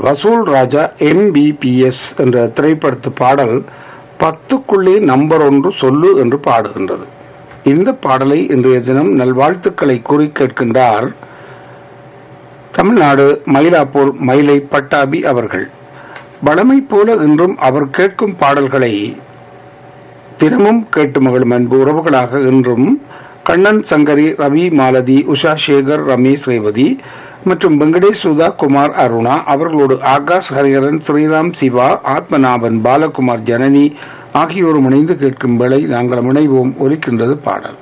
வசூல் ராஜா எம்பிபிஎஸ் என்ற திரைப்படத்து பாடல் பத்துக்குள்ளே நம்பர் ஒன்று சொல்லு என்று பாடுகின்றது இந்த பாடலை இன்றைய தினம் நல்வாழ்த்துக்களை கூறி கேட்கின்றார் தமிழ்நாடு மயிலாப்பூர் மயிலை பட்டாபி அவர்கள் வளமை போல இன்றும் அவர் கேட்கும் பாடல்களை தினமும் கேட்டு மகிழும் அன்பு உறவுகளாக இன்றும் கண்ணன் சங்கரி ரவி மாலதி உஷா சேகர் ரமேஷ் ரேவதி மற்றும் வெங்கடேஷ் சுதா குமார் அருணா அவர்களோடு ஆகாஷ் ஹரிஹரன் ஸ்ரீராம் சிவா ஆத்மநாபன் பாலகுமார் ஜனனி ஆகியோரும் இணைந்து கேட்கும் வேளை நாங்கள் இணைவோம் ஒலிக்கின்றது பாடல்